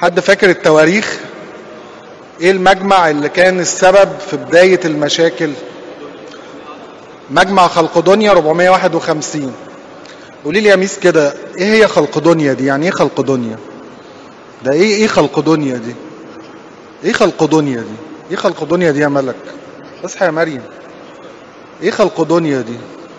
حد فاكر التواريخ ايه المجمع اللي كان السبب في بداية المشاكل مجمع خلقدونيا 451 قولي لي يا ميس كده ايه هي خلقدونيا دي يعني ايه خلقدونيا ده ايه ايه خلقدونيا دي ايه خلقدونيا دي ايه خلقدونيا دي يا ملك اصحى يا مريم ايه خلقدونيا دي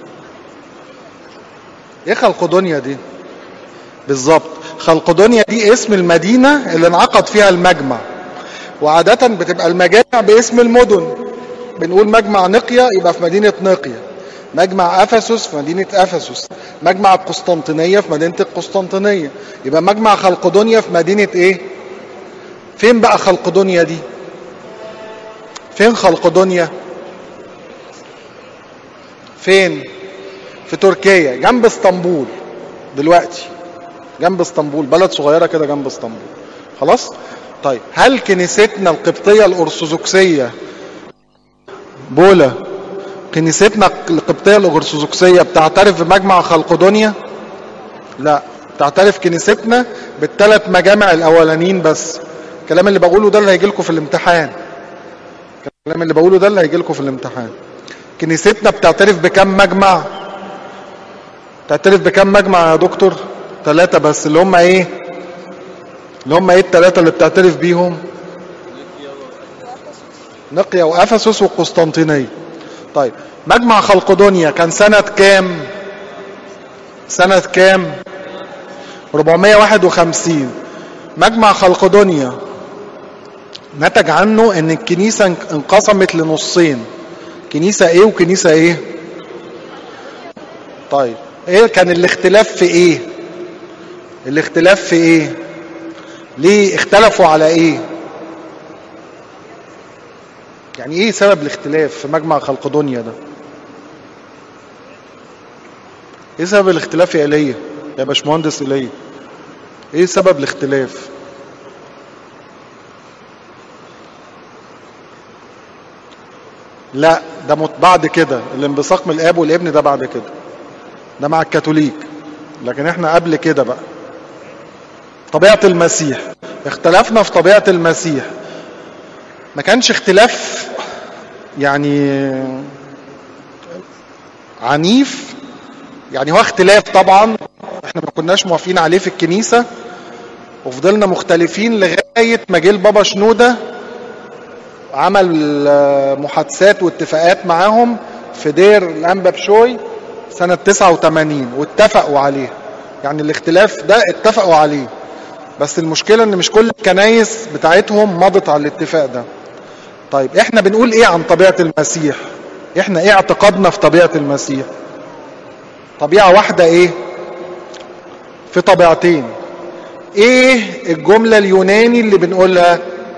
ايه خلقدونيا دي بالظبط خلقدونيا دي اسم المدينة اللي انعقد فيها المجمع وعادة بتبقى المجامع باسم المدن بنقول مجمع نقيا يبقى في مدينة نقيا مجمع افسس في مدينة افسس مجمع القسطنطينية في مدينة القسطنطينية يبقى مجمع خلقدونيا في مدينة ايه فين بقى خلقدونيا دي فين خلقدونيا فين في تركيا جنب اسطنبول دلوقتي جنب اسطنبول بلد صغيرة كده جنب اسطنبول خلاص طيب هل كنيستنا القبطية الأرثوذكسية بولا كنيستنا القبطية الأرثوذكسية بتعترف بمجمع خلقدونيا لا تعترف كنيستنا بالثلاث مجامع الأولانيين بس الكلام اللي بقوله ده اللي هيجي لكم في الامتحان الكلام اللي بقوله ده اللي هيجي لكم في الامتحان كنيستنا بتعترف بكم مجمع تعترف بكم مجمع يا دكتور ثلاثة بس اللي هم ايه اللي هم ايه الثلاثة اللي بتعترف بيهم نقيا وافسس والقسطنطينية طيب مجمع خلقدونيا كان سنة كام سنة كام 451 مجمع خلقدونيا نتج عنه ان الكنيسة انقسمت لنصين كنيسة ايه وكنيسة ايه طيب ايه كان الاختلاف في ايه الاختلاف في ايه ليه اختلفوا على ايه يعني ايه سبب الاختلاف في مجمع خلقدونيا ده ايه سبب الاختلاف يا ايليا يا باشمهندس ايليا ايه سبب الاختلاف لا ده مت- بعد كده الانبثاق من الاب والابن ده بعد كده ده مع الكاثوليك لكن احنا قبل كده بقى طبيعة المسيح اختلفنا في طبيعة المسيح ما كانش اختلاف يعني عنيف يعني هو اختلاف طبعا احنا ما كناش موافقين عليه في الكنيسة وفضلنا مختلفين لغاية ما جه البابا شنودة عمل آه، محادثات واتفاقات معاهم في دير الانبا بشوي سنة 89 واتفقوا عليه يعني الاختلاف ده اتفقوا عليه بس المشكلة ان مش كل الكنايس بتاعتهم مضت على الاتفاق ده طيب احنا بنقول ايه عن طبيعة المسيح احنا ايه اعتقادنا في طبيعة المسيح طبيعة واحدة ايه في طبيعتين ايه الجملة اليوناني اللي بنقولها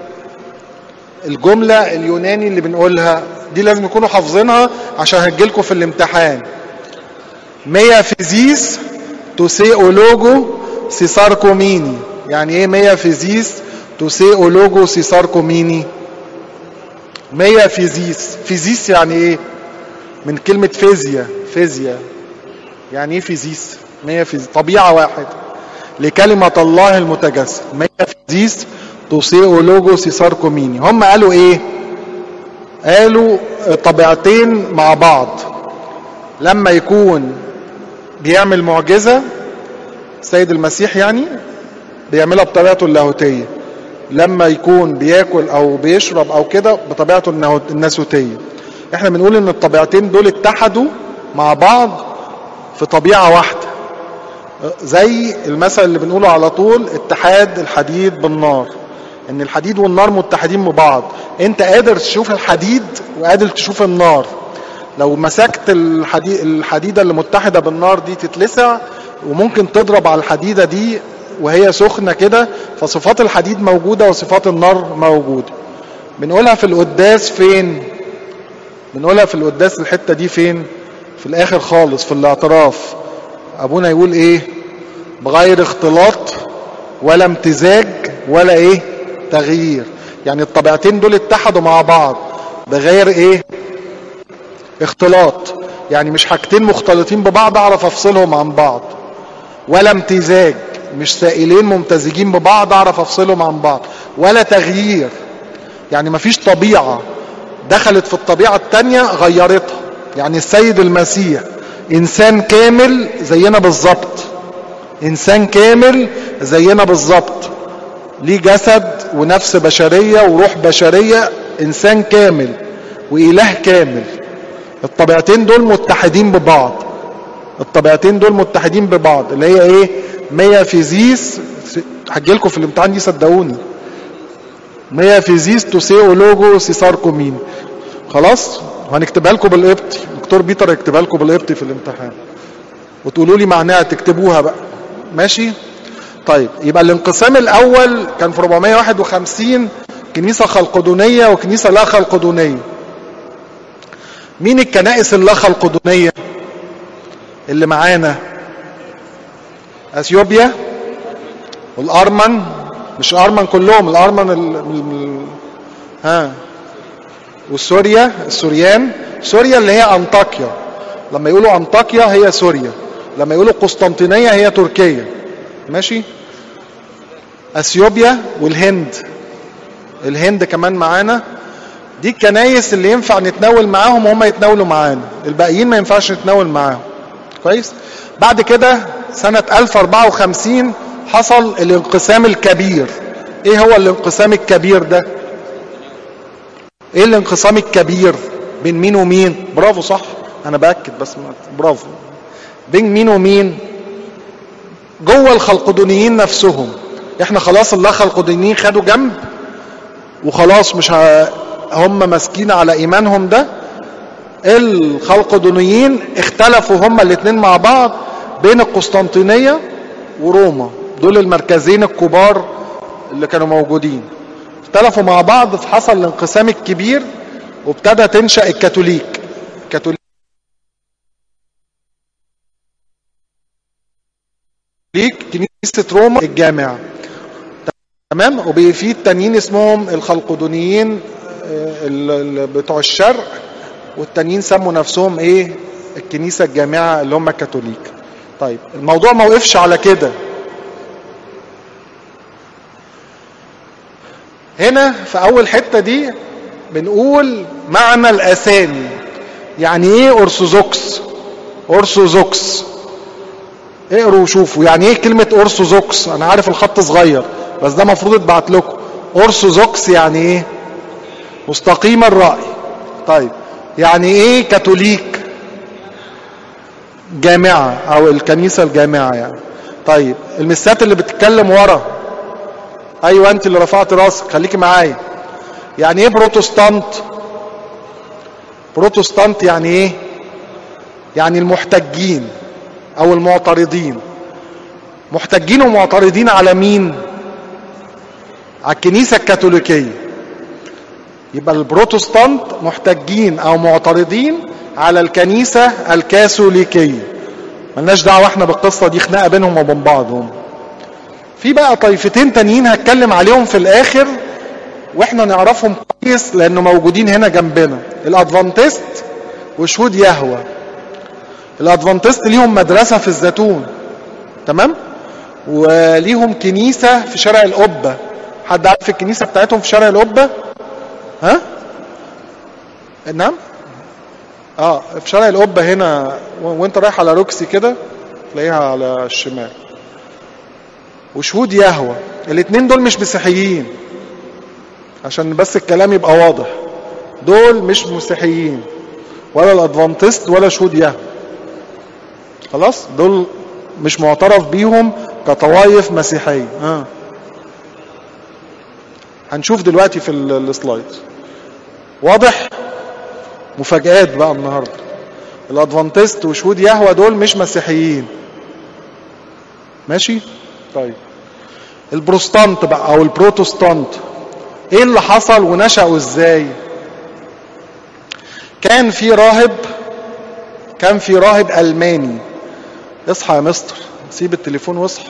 الجملة اليوناني اللي بنقولها دي لازم يكونوا حافظينها عشان هتجيلكوا في الامتحان ميا فيزيس توسيولوجو سيساركوميني يعني ايه ميا فيزيس توسيولوجو سيساركوميني ميا فيزيس فيزيس يعني ايه من كلمة فيزياء فيزياء يعني ايه فيزيس ميا فيزيس طبيعة واحد لكلمة الله المتجسد ميا فيزيس توسيولوجو سيساركوميني هم قالوا ايه قالوا طبيعتين مع بعض لما يكون بيعمل معجزة السيد المسيح يعني بيعملها بطبيعته اللاهوتية لما يكون بياكل او بيشرب او كده بطبيعته النهو- الناسوتية احنا بنقول ان الطبيعتين دول اتحدوا مع بعض في طبيعة واحدة زي المثل اللي بنقوله على طول اتحاد الحديد بالنار ان الحديد والنار متحدين ببعض انت قادر تشوف الحديد وقادر تشوف النار لو مسكت الحديد الحديده اللي متحده بالنار دي تتلسع وممكن تضرب على الحديده دي وهي سخنه كده فصفات الحديد موجوده وصفات النار موجوده بنقولها في القداس فين بنقولها في القداس الحته دي فين في الاخر خالص في الاعتراف ابونا يقول ايه بغير اختلاط ولا امتزاج ولا ايه تغيير يعني الطبيعتين دول اتحدوا مع بعض بغير ايه اختلاط يعني مش حاجتين مختلطين ببعض اعرف افصلهم عن بعض ولا امتزاج مش سائلين ممتزجين ببعض اعرف افصلهم عن بعض ولا تغيير يعني مفيش طبيعة دخلت في الطبيعة التانية غيرتها يعني السيد المسيح انسان كامل زينا بالظبط انسان كامل زينا بالظبط ليه جسد ونفس بشرية وروح بشرية انسان كامل واله كامل الطبيعتين دول متحدين ببعض الطبيعتين دول متحدين ببعض اللي هي ايه ميا فيزيس هجيلكم في الامتحان دي صدقوني ميا فيزيس توسيو لوجو سيساركومين خلاص هنكتبها لكم بالقبطي دكتور بيتر يكتبها لكم بالقبطي في الامتحان وتقولوا لي معناها تكتبوها بقى ماشي طيب يبقى الانقسام الاول كان في 451 كنيسه خلقدونيه وكنيسه لا خلقدونيه مين الكنائس اللا خلقدونيه اللي معانا اثيوبيا والارمن مش الارمن كلهم الارمن ال... ال... ها وسوريا السوريان سوريا اللي هي انطاكيا لما يقولوا انطاكيا هي سوريا لما يقولوا قسطنطينيه هي تركيا ماشي اثيوبيا والهند الهند كمان معانا دي الكنايس اللي ينفع نتناول معاهم وهم يتناولوا معانا الباقيين ما ينفعش نتناول معاهم كويس بعد كده سنة 1054 حصل الانقسام الكبير ايه هو الانقسام الكبير ده ايه الانقسام الكبير بين مين ومين برافو صح انا باكد بس برافو بين مين ومين جوه الخلقدونيين نفسهم احنا خلاص الله خلقدونيين خدوا جنب وخلاص مش ه... هم ماسكين على ايمانهم ده الخلقدونيين اختلفوا هما الاثنين مع بعض بين القسطنطينيه وروما دول المركزين الكبار اللي كانوا موجودين اختلفوا مع بعض فحصل الانقسام الكبير وابتدى تنشا الكاثوليك كاثوليك كنيسه روما الجامعه تمام وفي التانيين اسمهم الخلقدونيين بتوع الشرق والتانيين سموا نفسهم ايه الكنيسه الجامعه اللي هم الكاثوليك طيب الموضوع ما وقفش على كده هنا في اول حته دي بنقول معنى الاسامي يعني ايه ارثوذكس ارثوذكس اقروا وشوفوا يعني ايه كلمه ارثوذكس انا عارف الخط صغير بس ده المفروض اتبعت لكم ارثوذكس يعني ايه مستقيم الراي طيب يعني ايه كاثوليك جامعه او الكنيسه الجامعه يعني طيب المسات اللي بتتكلم ورا ايوه انت اللي رفعت راسك خليكي معايا يعني ايه بروتستانت بروتستانت يعني ايه يعني المحتجين او المعترضين محتجين ومعترضين على مين على الكنيسة الكاثوليكية يبقى البروتستانت محتجين او معترضين على الكنيسة الكاثوليكية ملناش دعوة احنا بالقصة دي خناقة بينهم وبين بعض هم في بقى طائفتين تانيين هتكلم عليهم في الاخر واحنا نعرفهم كويس لانه موجودين هنا جنبنا الادفانتست وشهود يهوى الادفانتست ليهم مدرسة في الزيتون تمام وليهم كنيسة في شارع القبة حد عارف الكنيسة بتاعتهم في شارع القبة ها نعم اه في شارع القبة هنا وانت رايح على روكسي كده تلاقيها على الشمال وشهود يهوى الاثنين دول مش مسيحيين عشان بس الكلام يبقى واضح دول مش مسيحيين ولا الادفانتست ولا شهود يهوى خلاص دول مش معترف بيهم كطوائف مسيحية آه. هنشوف دلوقتي في السلايد واضح مفاجآت بقى النهاردة الادفانتست وشهود يهوى دول مش مسيحيين ماشي طيب البروستانت بقى او البروتستانت ايه اللي حصل ونشأوا ازاي كان في راهب كان في راهب الماني اصحى يا مستر سيب التليفون واصحى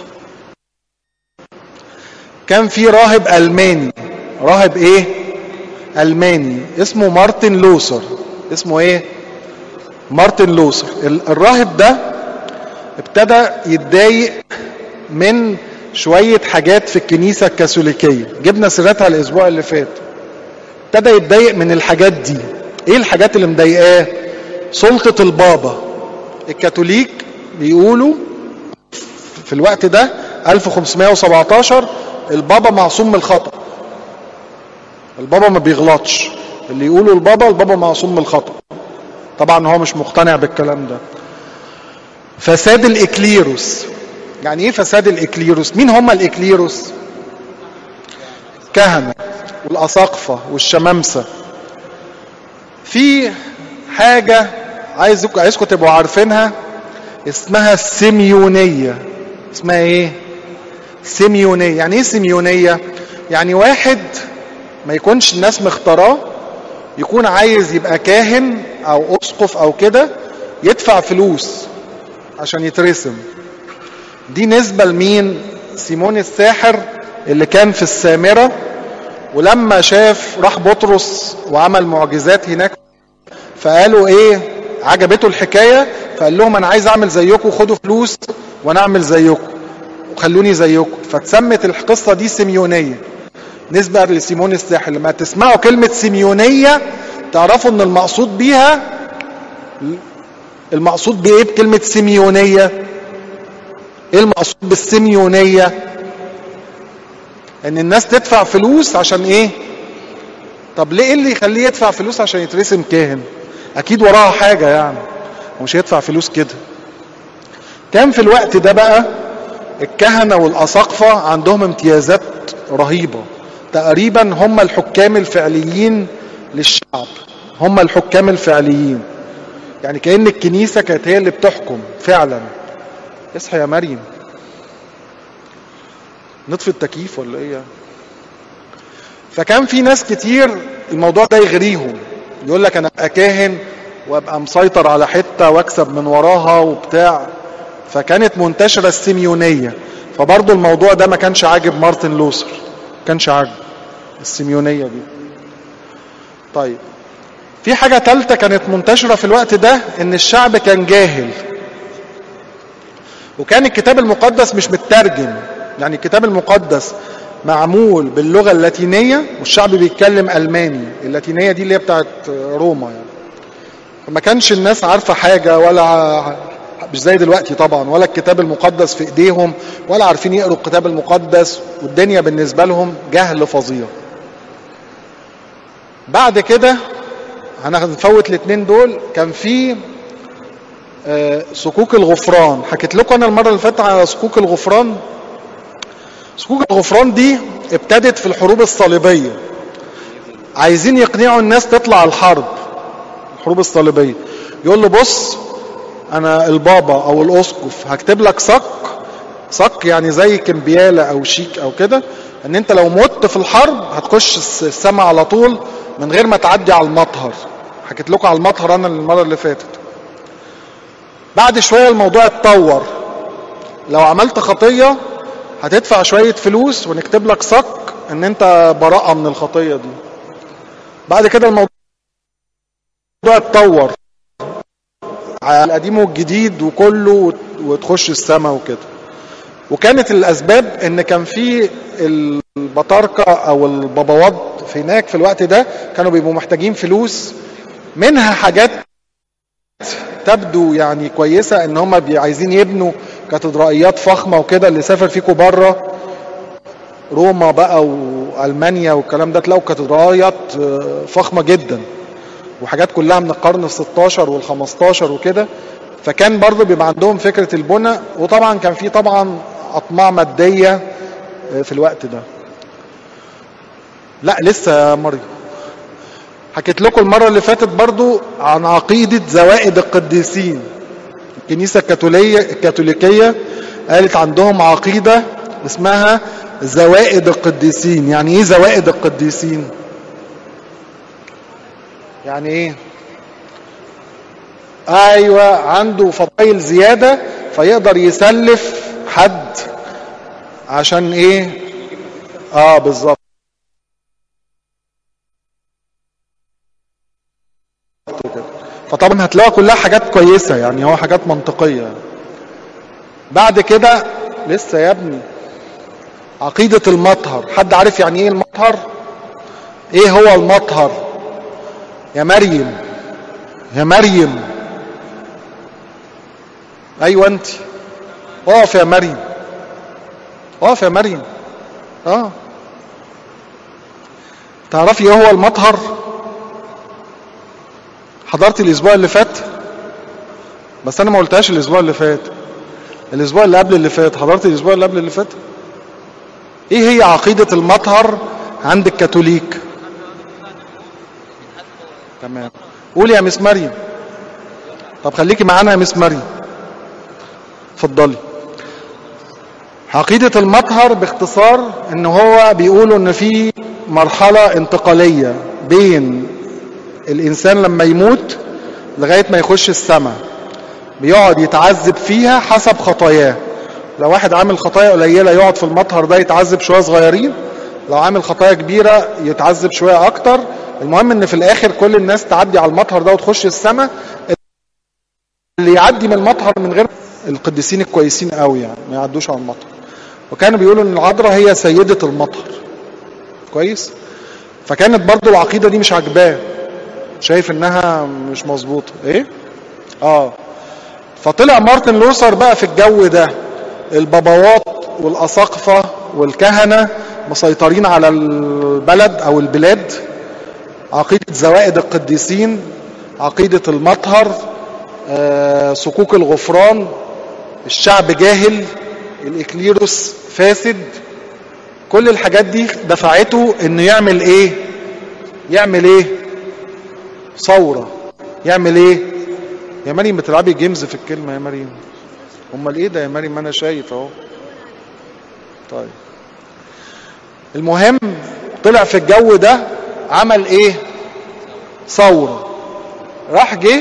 كان في راهب الماني راهب ايه الماني اسمه مارتن لوثر اسمه ايه مارتن لوثر الراهب ده ابتدى يتضايق من شوية حاجات في الكنيسة الكاثوليكية جبنا سيرتها الأسبوع اللي فات ابتدى يتضايق من الحاجات دي ايه الحاجات اللي مضايقاه سلطة البابا الكاثوليك بيقولوا في الوقت ده 1517 البابا معصوم من الخطأ البابا ما بيغلطش اللي يقولوا البابا البابا معصوم من الخطأ طبعا هو مش مقتنع بالكلام ده فساد الإكليروس يعني ايه فساد الإكليروس مين هم الإكليروس كهنة والأساقفة والشمامسة في حاجة عايزكم عايزكم تبقوا عارفينها اسمها السيميونية اسمها ايه سيميونية يعني ايه سيميونية يعني واحد ما يكونش الناس مختاراه يكون عايز يبقى كاهن او اسقف او كده يدفع فلوس عشان يترسم دي نسبة لمين سيمون الساحر اللي كان في السامرة ولما شاف راح بطرس وعمل معجزات هناك فقالوا ايه عجبته الحكاية فقال لهم انا عايز اعمل زيكم خدوا فلوس وانا اعمل زيكم وخلوني زيكم فتسمت القصة دي سيميونية نسبة لسيمون الساحر لما تسمعوا كلمة سيميونية تعرفوا ان المقصود بيها المقصود بايه بكلمة سيميونية ايه المقصود بالسيميونية ان الناس تدفع فلوس عشان ايه طب ليه اللي يخليه يدفع فلوس عشان يترسم كاهن اكيد وراها حاجة يعني ومش هيدفع فلوس كده كان في الوقت ده بقى الكهنة والأساقفة عندهم امتيازات رهيبة تقريبا هم الحكام الفعليين للشعب هم الحكام الفعليين يعني كأن الكنيسة كانت هي اللي بتحكم فعلا اصحى يا مريم نطفي التكييف ولا ايه فكان في ناس كتير الموضوع ده يغريهم يقول لك انا ابقى كاهن وابقى مسيطر على حته واكسب من وراها وبتاع فكانت منتشره السيميونيه فبرضه الموضوع ده ما كانش عاجب مارتن لوثر ما كانش عاجب السيميونيه دي طيب في حاجة تالتة كانت منتشرة في الوقت ده ان الشعب كان جاهل وكان الكتاب المقدس مش مترجم يعني الكتاب المقدس معمول باللغة اللاتينية والشعب بيتكلم ألماني اللاتينية دي اللي هي بتاعت روما يعني فما كانش الناس عارفة حاجة ولا مش زي دلوقتي طبعا ولا الكتاب المقدس في ايديهم ولا عارفين يقروا الكتاب المقدس والدنيا بالنسبة لهم جهل فظيع بعد كده هنفوت الاثنين دول كان في صكوك الغفران حكيت لكم انا المره اللي فاتت على صكوك الغفران صكوك الغفران دي ابتدت في الحروب الصليبيه عايزين يقنعوا الناس تطلع الحرب الحروب الصليبيه يقول له بص انا البابا او الاسقف هكتب لك صك صك يعني زي كمبياله او شيك او كده ان انت لو مت في الحرب هتخش السماء على طول من غير ما تعدي على المطهر حكيت لكم على المطهر انا المره اللي فاتت بعد شويه الموضوع اتطور لو عملت خطيه هتدفع شويه فلوس ونكتب لك صك ان انت براءه من الخطيه دي بعد كده الموضوع اتطور على القديم والجديد وكله وتخش السماء وكده وكانت الاسباب ان كان في البطاركه او البابوات في هناك في الوقت ده كانوا بيبقوا محتاجين فلوس منها حاجات تبدو يعني كويسه ان هم عايزين يبنوا كاتدرائيات فخمه وكده اللي سافر فيكم بره روما بقى والمانيا والكلام ده تلاقوا كاتدرائيات فخمه جدا وحاجات كلها من القرن ال 16 وال 15 وكده فكان برضه بيبقى عندهم فكره البنى وطبعا كان في طبعا اطماع ماديه في الوقت ده لا لسه يا مريم حكيت لكم المرة اللي فاتت برضو عن عقيدة زوائد القديسين الكنيسة الكاثولية الكاثوليكية قالت عندهم عقيدة اسمها زوائد القديسين يعني ايه زوائد القديسين يعني ايه ايوه عنده فضائل زيادة فيقدر يسلف حد عشان ايه اه بالظبط فطبعا هتلاقوا كلها حاجات كويسة يعني هو حاجات منطقية بعد كده لسه يا ابني عقيدة المطهر حد عارف يعني ايه المطهر ايه هو المطهر يا مريم يا مريم ايوه انت اقف يا مريم اقف يا مريم اه تعرفي ايه هو المطهر حضرت الاسبوع اللي فات بس انا ما قلتهاش الاسبوع اللي فات الاسبوع اللي قبل اللي فات حضرت الاسبوع اللي قبل اللي فات ايه هي عقيدة المطهر عند الكاثوليك تمام قولي يا مس مريم طب خليكي معانا يا مس مريم اتفضلي عقيدة المطهر باختصار ان هو بيقولوا ان في مرحلة انتقالية بين الانسان لما يموت لغاية ما يخش السماء بيقعد يتعذب فيها حسب خطاياه لو واحد عامل خطايا قليلة يقعد في المطهر ده يتعذب شوية صغيرين لو عامل خطايا كبيرة يتعذب شوية اكتر المهم ان في الاخر كل الناس تعدي على المطهر ده وتخش السماء اللي يعدي من المطهر من غير القديسين الكويسين قوي يعني ما يعدوش على المطهر وكانوا بيقولوا ان العذراء هي سيدة المطهر كويس فكانت برضو العقيدة دي مش عجباه شايف انها مش مظبوطة ايه اه فطلع مارتن لوثر بقى في الجو ده الباباوات والاساقفة والكهنة مسيطرين على البلد او البلاد عقيدة زوائد القديسين عقيدة المطهر آه، صكوك الغفران الشعب جاهل الإكليروس فاسد كل الحاجات دي دفعته انه يعمل ايه يعمل ايه ثورة يعمل ايه يا مريم بتلعبي جيمز في الكلمة يا مريم امال ايه ده يا مريم ما انا شايف اهو طيب المهم طلع في الجو ده عمل ايه ثورة راح جه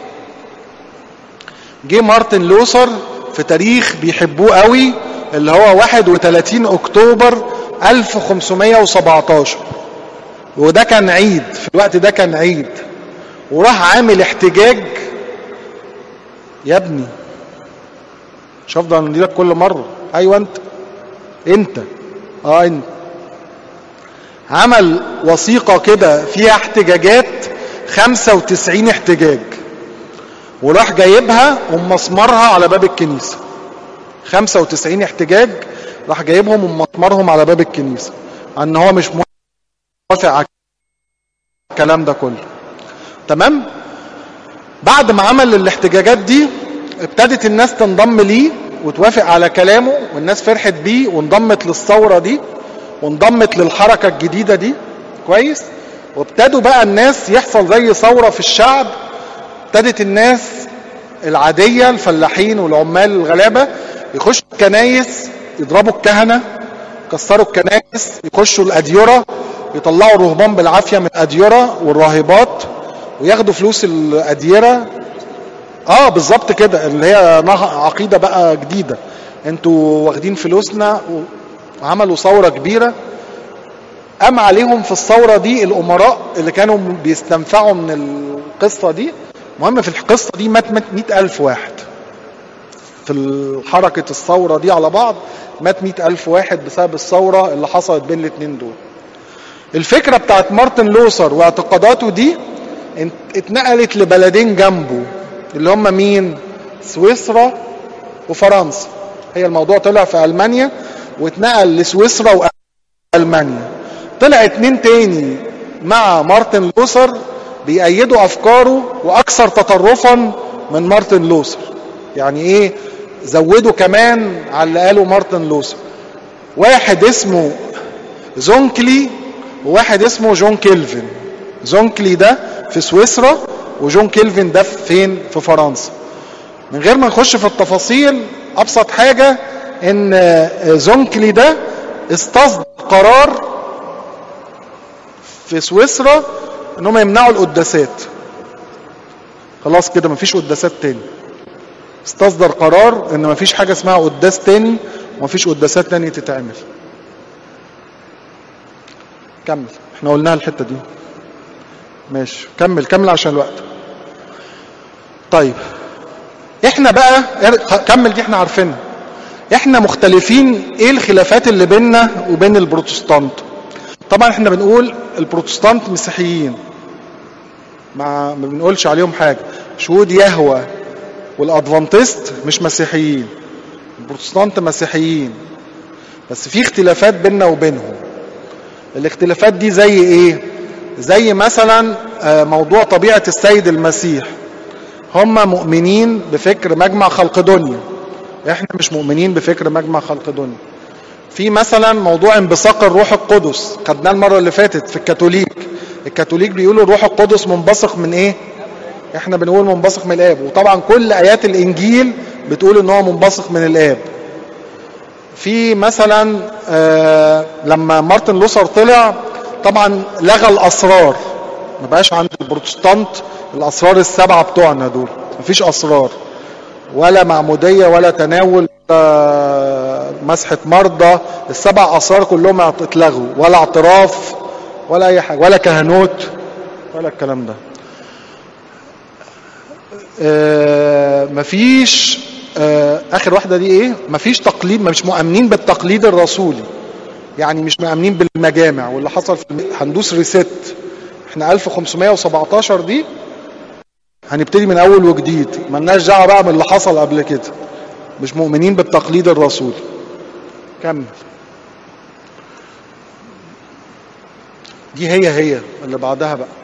جه مارتن لوثر في تاريخ بيحبوه قوي اللي هو 31 اكتوبر 1517 وده كان عيد في الوقت ده كان عيد وراح عامل احتجاج يا ابني مش هفضل نديلك كل مرة ايوه انت انت اه انت عمل وثيقة كده فيها احتجاجات 95 احتجاج وراح جايبها ومسمرها على باب الكنيسة 95 احتجاج راح جايبهم ومسمرهم على باب الكنيسة ان هو مش موافق على الكلام ده كله تمام بعد ما عمل الاحتجاجات دي ابتدت الناس تنضم ليه وتوافق على كلامه والناس فرحت بيه وانضمت للثورة دي وانضمت للحركة الجديدة دي كويس وابتدوا بقى الناس يحصل زي ثورة في الشعب ابتدت الناس العادية الفلاحين والعمال الغلابة يخشوا الكنايس يضربوا الكهنة يكسروا الكنايس يخشوا الأديرة يطلعوا رهبان بالعافية من الأديرة والراهبات وياخدوا فلوس الأديرة اه بالظبط كده اللي هي عقيدة بقى جديدة انتوا واخدين فلوسنا وعملوا ثورة كبيرة قام عليهم في الثورة دي الأمراء اللي كانوا بيستنفعوا من القصة دي مهم في القصة دي مات مات مئة ألف واحد في حركة الثورة دي على بعض مات مئة ألف واحد بسبب الثورة اللي حصلت بين الاتنين دول الفكرة بتاعت مارتن لوثر واعتقاداته دي اتنقلت لبلدين جنبه اللي هم مين سويسرا وفرنسا هي الموضوع طلع في ألمانيا واتنقل لسويسرا وألمانيا طلع اتنين تاني مع مارتن لوثر بيأيدوا أفكاره وأكثر تطرفا من مارتن لوثر يعني إيه زودوا كمان على اللي قاله مارتن لوثر واحد اسمه زونكلي وواحد اسمه جون كيلفن زونكلي ده في سويسرا وجون كيلفن ده فين في فرنسا من غير ما نخش في التفاصيل ابسط حاجة ان زونكلي ده استصدر قرار في سويسرا ان هم يمنعوا القداسات خلاص كده مفيش قداسات تاني استصدر قرار ان مفيش حاجة اسمها قداس تاني ومفيش قداسات تاني تتعمل كمل احنا قلناها الحتة دي ماشي كمل كمل عشان الوقت طيب احنا بقى كمل دي احنا عارفينها احنا مختلفين ايه الخلافات اللي بيننا وبين البروتستانت طبعا احنا بنقول البروتستانت مسيحيين ما ما بنقولش عليهم حاجه شهود يهوى والادفانتست مش مسيحيين البروتستانت مسيحيين بس في اختلافات بيننا وبينهم الاختلافات دي زي ايه زي مثلا آه، موضوع طبيعه السيد المسيح هم مؤمنين بفكر مجمع خلق دنيا احنا مش مؤمنين بفكر مجمع خلق دنيا في مثلا موضوع انبثاق الروح القدس خدناه المره اللي فاتت في الكاثوليك الكاثوليك بيقولوا الروح القدس منبثق من ايه احنا بنقول منبثق من الاب وطبعا كل ايات الانجيل بتقول ان هو منبثق من الاب في مثلا آه لما مارتن لوثر طلع طبعا لغى الاسرار ما بقاش عند البروتستانت الاسرار السبعه بتوعنا دول مفيش اسرار ولا معموديه ولا تناول ولا مسحه مرضى السبع اسرار كلهم اتلغوا ولا اعتراف ولا اي حاجه ولا كهنوت ولا الكلام ده آه مفيش آه اخر واحده دي ايه مفيش تقليد مش مؤمنين بالتقليد الرسولي يعني مش مؤمنين بالمجامع واللي حصل في هندوس ريست احنا 1517 دي هنبتدي من اول وجديد ملناش دعوه بقى من اللي حصل قبل كده مش مؤمنين بالتقليد الرسولي كمل دي هي هي اللي بعدها بقى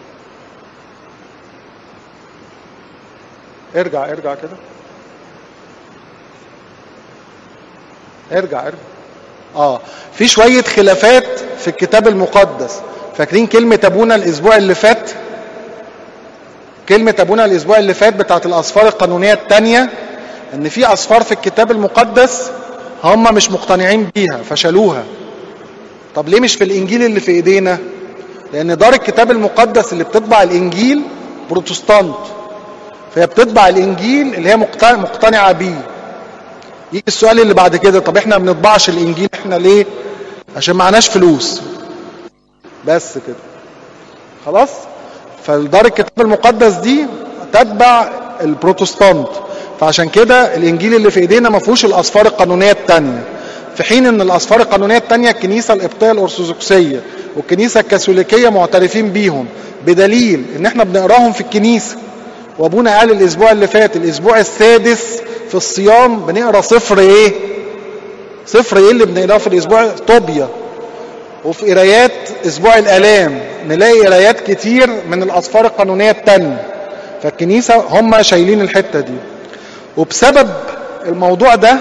ارجع ارجع كده ارجع ارجع اه في شويه خلافات في الكتاب المقدس فاكرين كلمه ابونا الاسبوع اللي فات كلمه ابونا الاسبوع اللي فات بتاعت الاسفار القانونيه الثانيه ان في اسفار في الكتاب المقدس هم مش مقتنعين بيها فشلوها طب ليه مش في الانجيل اللي في ايدينا لان دار الكتاب المقدس اللي بتطبع الانجيل بروتستانت فهي بتطبع الانجيل اللي هي مقتنع- مقتنعه بيه يجي السؤال اللي بعد كده طب احنا ما بنطبعش الانجيل احنا ليه عشان معناش فلوس بس كده خلاص فالدار الكتاب المقدس دي تتبع البروتستانت فعشان كده الانجيل اللي في ايدينا ما فيهوش الاسفار القانونيه الثانيه في حين ان الاسفار القانونيه الثانيه الكنيسه القبطيه الارثوذكسيه والكنيسه الكاثوليكيه معترفين بيهم بدليل ان احنا بنقراهم في الكنيسه وابونا قال الاسبوع اللي فات الاسبوع السادس في الصيام بنقرا صفر ايه صفر ايه اللي بنقراه في الاسبوع طوبيا وفي قرايات اسبوع الالام نلاقي قرايات كتير من الاسفار القانونيه التانية فالكنيسه هم شايلين الحته دي وبسبب الموضوع ده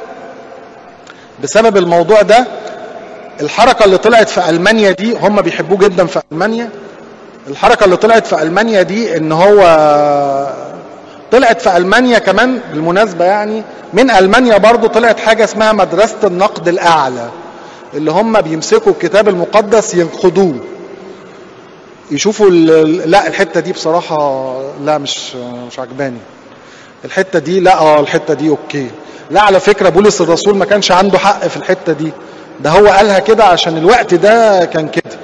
بسبب الموضوع ده الحركه اللي طلعت في المانيا دي هم بيحبوه جدا في المانيا الحركه اللي طلعت في المانيا دي ان هو طلعت في المانيا كمان بالمناسبه يعني من المانيا برضو طلعت حاجه اسمها مدرسه النقد الاعلى اللي هم بيمسكوا الكتاب المقدس ينقدوه يشوفوا ال- لا الحته دي بصراحه لا مش مش عجباني الحته دي لا اه الحته دي اوكي لا على فكره بولس الرسول ما كانش عنده حق في الحته دي ده هو قالها كده عشان الوقت ده كان كده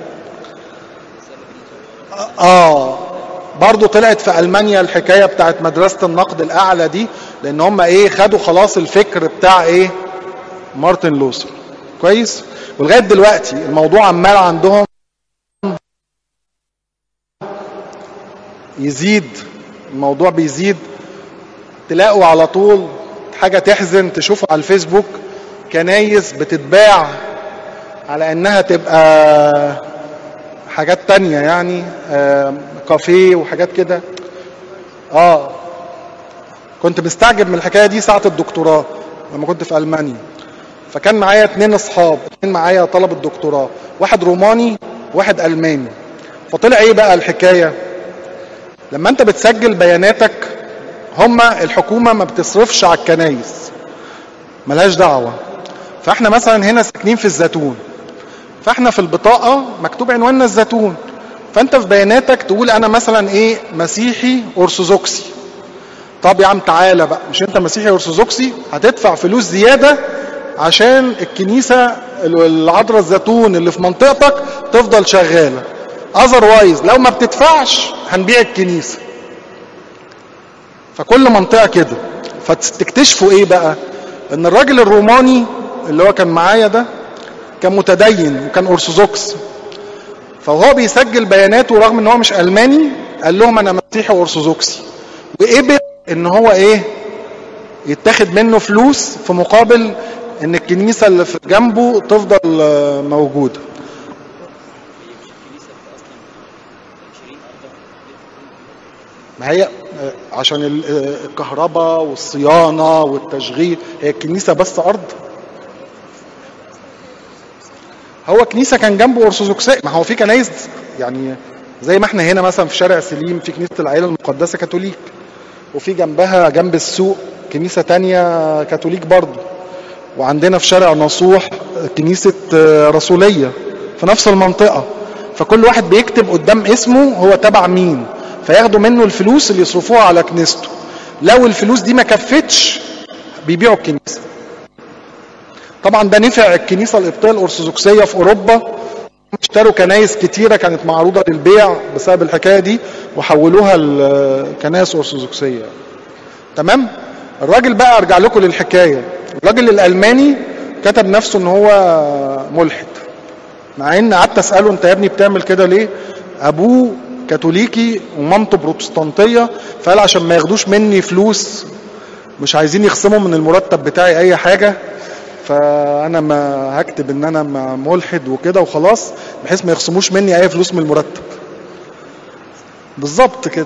اه برضو طلعت في المانيا الحكايه بتاعت مدرسه النقد الاعلى دي لان هم ايه خدوا خلاص الفكر بتاع ايه مارتن لوثر كويس ولغايه دلوقتي الموضوع عمال عندهم يزيد الموضوع بيزيد تلاقوا على طول حاجه تحزن تشوفوا على الفيسبوك كنايس بتتباع على انها تبقى حاجات تانية يعني آه، كافيه وحاجات كده اه كنت مستعجب من الحكايه دي ساعه الدكتوراه لما كنت في المانيا فكان معايا اتنين اصحاب اتنين معايا طلبه دكتوراه واحد روماني واحد الماني فطلع ايه بقى الحكايه لما انت بتسجل بياناتك هما الحكومه ما بتصرفش على الكنايس ملهاش دعوه فاحنا مثلا هنا ساكنين في الزيتون فاحنا في البطاقه مكتوب عنواننا الزيتون فانت في بياناتك تقول انا مثلا ايه مسيحي ارثوذكسي طب يا عم تعالى بقى مش انت مسيحي ارثوذكسي هتدفع فلوس زياده عشان الكنيسه العذراء الزيتون اللي في منطقتك تفضل شغاله اذروايز لو ما بتدفعش هنبيع الكنيسه فكل منطقه كده فتكتشفوا ايه بقى ان الراجل الروماني اللي هو كان معايا ده كان متدين وكان ارثوذكس فهو بيسجل بياناته رغم ان هو مش الماني قال لهم انا مسيحي وارثوذكسي وقبل ان هو ايه يتاخد منه فلوس في مقابل ان الكنيسه اللي في جنبه تفضل موجوده ما هي عشان الكهرباء والصيانه والتشغيل هي الكنيسه بس ارض هو كنيسه كان جنبه ارثوذكسيه ما هو في كنايس يعني زي ما احنا هنا مثلا في شارع سليم في كنيسه العائله المقدسه كاثوليك وفي جنبها جنب السوق كنيسه تانية كاثوليك برضه وعندنا في شارع نصوح كنيسه رسوليه في نفس المنطقه فكل واحد بيكتب قدام اسمه هو تبع مين فياخدوا منه الفلوس اللي يصرفوها على كنيسته لو الفلوس دي ما كفتش بيبيعوا الكنيسه طبعا ده نفع الكنيسه القبطيه الارثوذكسيه في اوروبا اشتروا كنايس كتيره كانت معروضه للبيع بسبب الحكايه دي وحولوها لكنائس ارثوذكسيه تمام الراجل بقى ارجع لكم للحكايه الراجل الالماني كتب نفسه ان هو ملحد مع ان قعدت اساله انت يا ابني بتعمل كده ليه ابوه كاثوليكي ومامته بروتستانتيه فقال عشان ما ياخدوش مني فلوس مش عايزين يخصموا من المرتب بتاعي اي حاجه فانا ما هكتب ان انا ملحد وكده وخلاص بحيث ما يخصموش مني اي فلوس من المرتب بالظبط كده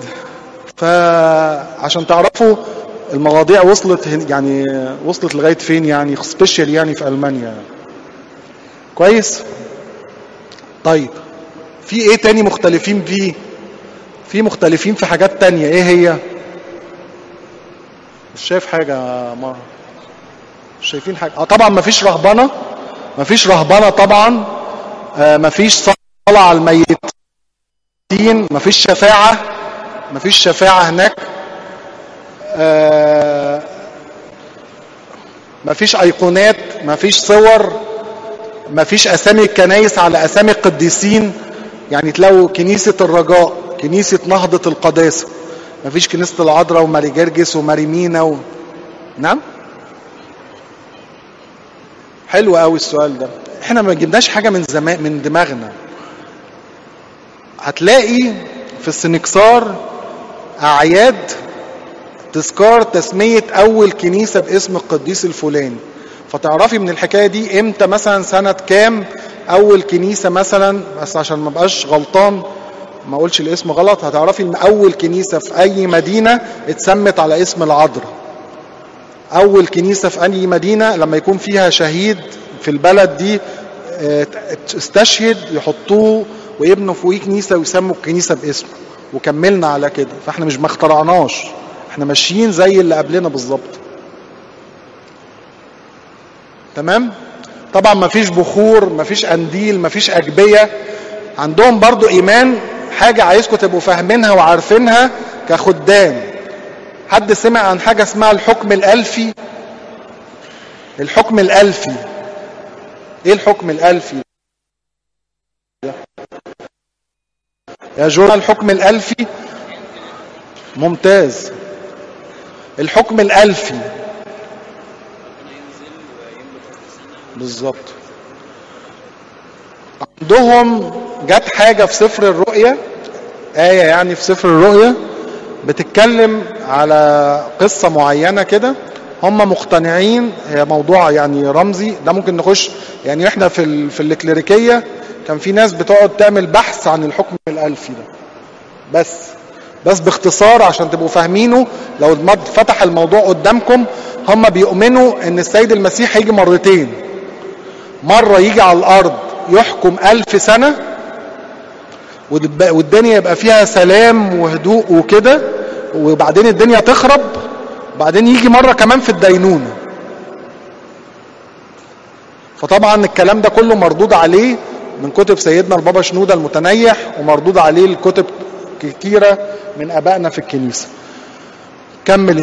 فعشان تعرفوا المواضيع وصلت يعني وصلت لغايه فين يعني سبيشال يعني في المانيا كويس طيب في ايه تاني مختلفين فيه في مختلفين في حاجات تانية ايه هي مش شايف حاجة ما مش شايفين حاجة اه طبعا مفيش رهبنة مفيش رهبنة طبعا آه مفيش صلاة على الميتين مفيش شفاعة مفيش شفاعة هناك آه مفيش ايقونات مفيش صور مفيش اسامي الكنايس على اسامي القديسين يعني تلاقوا كنيسة الرجاء كنيسة نهضة القداسة مفيش كنيسة العذراء وماري جرجس وماري مينا و... نعم حلو قوي السؤال ده احنا ما جبناش حاجة من زمان من دماغنا هتلاقي في السنكسار اعياد تذكار تسمية اول كنيسة باسم القديس الفلاني فتعرفي من الحكاية دي امتى مثلا سنة كام اول كنيسة مثلا بس عشان ما بقاش غلطان ما اقولش الاسم غلط هتعرفي ان اول كنيسة في اي مدينة اتسمت على اسم العذراء اول كنيسة في اي مدينة لما يكون فيها شهيد في البلد دي استشهد يحطوه ويبنوا فوقيه كنيسة ويسموا الكنيسة باسمه وكملنا على كده فاحنا مش ما اخترعناش احنا ماشيين زي اللي قبلنا بالظبط تمام طبعا ما فيش بخور ما فيش قنديل ما فيش أجبية عندهم برضو إيمان حاجة عايزكم تبقوا فاهمينها وعارفينها كخدام حد سمع عن حاجة اسمها الحكم الألفي الحكم الألفي ايه الحكم الألفي يا جورا الحكم الألفي ممتاز الحكم الألفي بالظبط عندهم جت حاجة في سفر الرؤية آية يعني في سفر الرؤية بتتكلم على قصة معينة كده هم مقتنعين هي موضوع يعني رمزي ده ممكن نخش يعني احنا في ال... في الكليريكية كان في ناس بتقعد تعمل بحث عن الحكم الألفي ده بس بس باختصار عشان تبقوا فاهمينه لو فتح الموضوع قدامكم هم بيؤمنوا ان السيد المسيح هيجي مرتين مرة يجي على الأرض يحكم ألف سنة والدنيا يبقى فيها سلام وهدوء وكده وبعدين الدنيا تخرب بعدين يجي مرة كمان في الدينونة فطبعا الكلام ده كله مردود عليه من كتب سيدنا البابا شنودة المتنيح ومردود عليه الكتب كتيرة من أبائنا في الكنيسة كمل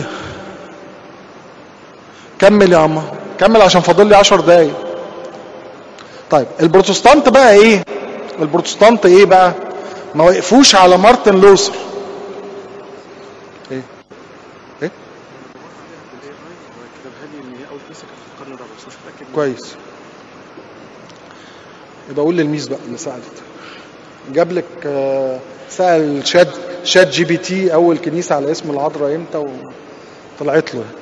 كمل يا عم كمل عشان فاضل لي 10 دقايق طيب البروتستانت بقى ايه البروتستانت ايه بقى ما وقفوش على مارتن لوثر ايه ايه كويس يبقى اقول للميس بقى اللي سالت جاب لك آه، سال شات شات جي بي تي اول كنيسه على اسم العذراء امتى وطلعت له